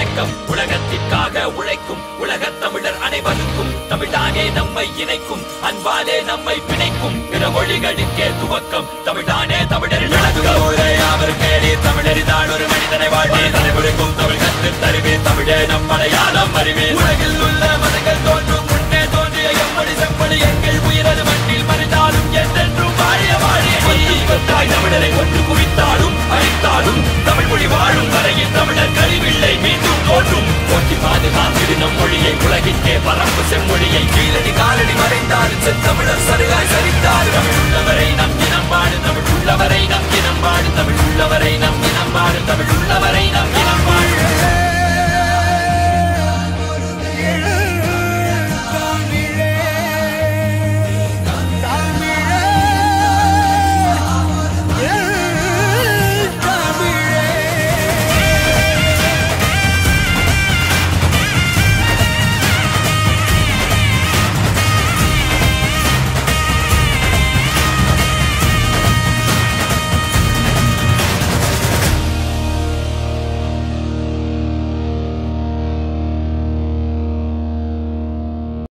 முழக்கம் உலகத்திற்காக உழைக்கும் உலகத் தமிழர் அனைவருக்கும் தமிழ்தானே நம்மை இணைக்கும் அன்பாலே நம்மை பிணைக்கும் பிற மொழிகளுக்கே துவக்கம் தமிழ்தானே தமிழர் விளக்கம் அவர் கேளி தமிழறிதான் ஒரு மனிதனை வாழ்வே தலைமுறைக்கும் தமிழ் கற்று தருவே தமிழே நம் அடையாளம் அறிவே உலகில் உள்ள மதங்கள் தோன்றும் முன்னே தோன்றிய எம்மொழி செம்மொழி எங்கள் உயிரது மண்ணில் மறைந்தாலும் என்றென்றும் வாழிய வாழிய நீ. கொத்தாய் தமிழரை ஒன்று குவித்தாலும் அழித்தாலும் தமிழ் மொழி வாழும் வரையில் தமிழர் கழிவில்லை மீண்டும் தோன்றும் போட்டி பாதுகாத்திடு நம் மொழியை உலகிற்கே பரப்பு செம்மொழியை கீழடி காலடி மறைந்தாலும் செத்தமிழர் சருகாய் சரித்தாலும் தமிழ் உள்ளவரை நம் இனம் பாடு தமிழ் உள்ளவரை நம் இனம் பாடு தமிழ் உள்ளவரை நம்